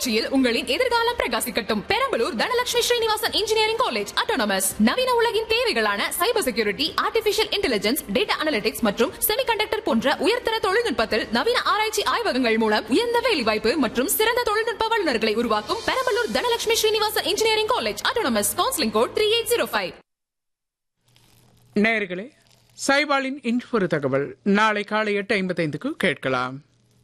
புரட்சியில் உங்களின் எதிர்காலம் பிரகாசிக்கட்டும் Perambalur Dhanalakshmi Srinivasan engineering college autonomous நவீன உலகின் தேவைகளான cyber security artificial intelligence data analytics மற்றும் செமிகண்டக்டர் போன்ற உயர்தர தொழில்நுட்பத்தில் நவீன ஆராய்ச்சி ஆய்வகங்கள் மூலம் உயர்ந்த வேலைவாய்ப்பு மற்றும் சிறந்த தொழில்நுட்ப வல்லுநர்களை உருவாக்கும் Perambalur Dhanalakshmi Srinivasan engineering college autonomous counselling code three eight zero five நேயர்களே சைபாலின் இன்று ஒரு தகவல் நாளை காலை எட்டு ஐம்பத்தைந்துக்கு கேட்கலாம்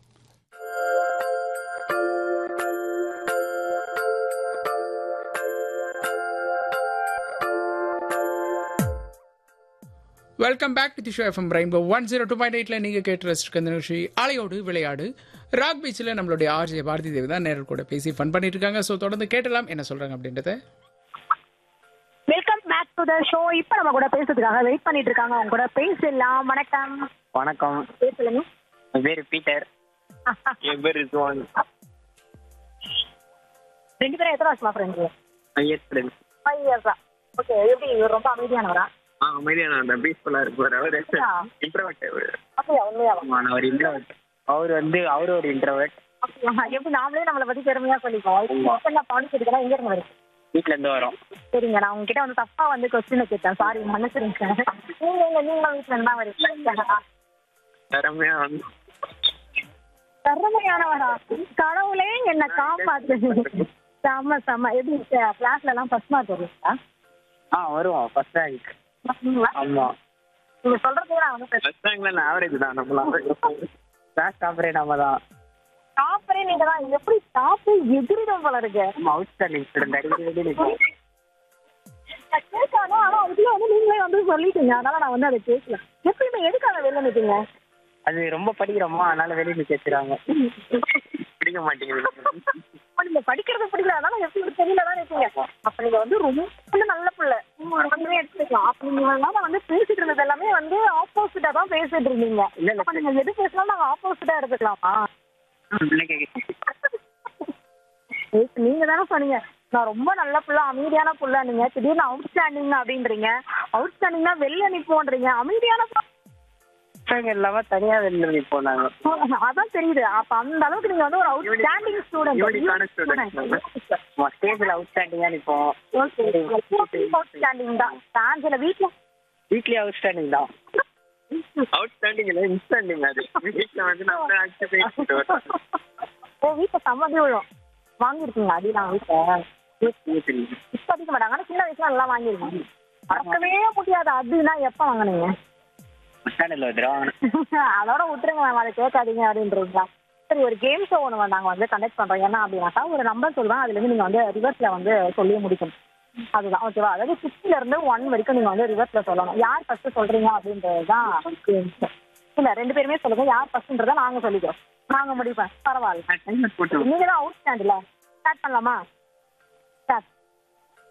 welcome back to the show FM rainbow one zero two point எயிட்ல நீங்க கேட்டு ரசிச்சிருக்க இந்த நிகழ்ச்சி அலையோடு விளையாடு ராக் பீச்சில் நம்மளுடைய ஆர்ஜே பாரதி தேவி தான் நேரில் கூட பேசி ஃபன் பண்ணிட்டு இருக்காங்க ஸோ தொடர்ந்து கேட்டலாம் என்ன சொல்றாங்க அப்படின்றத welcome back to the show இப்போ நம்ம கூட பேசுறதுக்காக வெயிட் பண்ணிட்டு இருக்காங்க அவங்க கூட பேசலாம் வணக்கம் வணக்கம் பேர் சொல்லுங்க என் பேரு பீட்டர் என் பேர் ரிஸ்வான் ரெண்டு பேரும் எத்தனை வருஷமா ஃப்ரெண்ட்ஸ் ஐஎஸ் ஃப்ரெண்ட்ஸ் ஃபைவ் இயர்ஸா ஓகே எப்படி இவர் ரொம்ப அமைதியானவரா ஆ அமைதியான அந்த பீஸ்ஃபுல்லா இருப்பார் அவர் அப்படியா? இன்ட்ரவர்ட் அவர் அப்படியா உண்மையாவா நான் ஒரு இன்ட்ரவர்ட் அவர் வந்து அவர் ஒரு இன்ட்ரவர்ட் அப்படியா எப்படி நாமளே நம்மளை பத்தி பெருமையா சொல்லிப்போம் இப்போ நான் பாண்டிச்சேரிக்கெல்லாம் எங்க இருந்து வருது வீட்ல இருந்து வரோம் சரிங்க நான் உங்ககிட்ட வந்து தப்பா வந்து கொஸ்டின் கேட்டேன் சாரி மன்னிச்சிருங்க நீங்க எங்க நீங்க வீட்டுல இருந்தா வரீங்க திறமையா வந்து திறமையானவரா கடவுளே என்ன காப்பாத்து செம்ம செம்ம எப்படி கிளாஸ்ல எல்லாம் ஃபர்ஸ்ட் மார்க் வருவீங்களா ஆ வருவோம் ஃபர்ஸ்ட் ரேங்க் ஆமா நீங்க சொல்றதே நான் வந்து ஃபர்ஸ்ட் ரேங்க்ல நான் ஆவரேஜ் தான் நம்மளாம் கிளாஸ் டாப்பரே நம்ம தான் டாப்பரே நீங்க தான் எப்படி டாப் எதிரிடும் போல இருக்கு நம்ம அவுட் ஸ்டாண்டிங் ஸ்டூடெண்ட் அடிக்கடி வெளியே நிற்போம் நான் கேட்காம ஆனா அதுல வந்து நீங்களே வந்து சொல்லிட்டீங்க அதனால நான் வந்து அதை கேட்கல எப்பயுமே எதுக்காக வெளில நிப்பீங்க அது ரொம்ப படிக்கிறோமா அதனால வெளியே நிக்க வச்சிருவாங்க பிடிக்க மாட்டேங்குது அப்ப நீங்க படிக்கிறது பிடிக்கல அதனால எப்படி தெரியல தான் நிப்பீங்க அப்ப நீங்க வந்து ரொம்ப நல்ல பிள்ளை நீங்க எடுத்துக்கலாம் அப்ப நீங்க இல்லாம வந்து பேசிட்டு இருந்தது எல்லாமே வந்து ஆப்போசிட்டா தான் பேசிட்டு இருந்தீங்க இல்ல, இல்ல. அப்ப நீங்க எது பேசினாலும் நாங்க ஆப்போசிட்டா எடுத்துக்கலாமா பிள்ளைங்க நீங்க தானே சொன்னீங்க நான் ரொம்ப நல்ல புள்ள அமைதியான புள்ள நீங்க திடீர்னு அவுட் ஸ்டாண்டிங் அப்படின்றீங்க அவுட் ஸ்டாண்டிங்னா வெளில நிப்போன்றீங்க அமைதியான புள்ள. பசங்க இல்லாம தனியா வெளில நிற்போம் நாங்க அதான் தெரியுது அப்ப அந்த அளவுக்கு நீங்க வந்து ஒரு அவுட் ஸ்டாண்டிங் யூனிக்கான ஸ்டூடெண்ட் ஸ்டேஜ்ல அவுட் ஸ்டாண்டிங்கா நிற்போம் அவுட் ஸ்டாண்டிங் தான் ஸ்டாண்ட்ல வீட்ல வீக்லி அவுட் ஸ்டாண்டிங் தான் அவுட் ஸ்டாண்டிங் இல்ல இன்ஸ்டாண்டிங் அது வீட்ல வந்து நம்ம ஆக்சுவலி பேசிட்டு வரோம் ஓ வீட்டுல சம்மதி விழும் வாங்கிருக்கீங்க அடி நான் வீட்டுல இப்ப அடிக்க மாட்டாங்க ஆனா சின்ன வயசுல நல்லா வாங்கிருக்கீங்க மறக்கவே முடியாது அதுனா எப்ப வாங்குனீங்க ஸ்டாண்டில் வந்துடும் அதோட விட்டுருங்க மேம் அதை கேட்காதீங்க அப்படின்றீங்களா சரி ஒரு கேம் ஷோ ஒன்று நாங்கள் வந்து கண்டக்ட் பண்ணுறோம் என்ன அப்படின்னாக்கா ஒரு நம்பர் சொல்லுவேன் அதுலேருந்து நீங்கள் வந்து ரிவர்ஸில் வந்து சொல்லி முடிக்கணும் அதுதான் ஓகேவா அதாவது சிக்ஸ்ல இருந்து ஒன் வரைக்கும் நீங்கள் வந்து ரிவர்ஸில் சொல்லணும் யார் ஃபர்ஸ்ட் சொல்றீங்க அப்படின்றது தான் கேம் ஷோ இல்லை ரெண்டு பேருமே சொல்லுங்க யார் ஃபர்ஸ்ட்ன்றதை நாங்கள் சொல்லிக்கிறோம் நாங்கள் முடிப்பேன் பரவாயில்ல போட்டு நீங்கள் தான் அவுட் ஸ்டாண்டில் ஸ்டார்ட் பண்ணலாமா ஸ்டார்ட்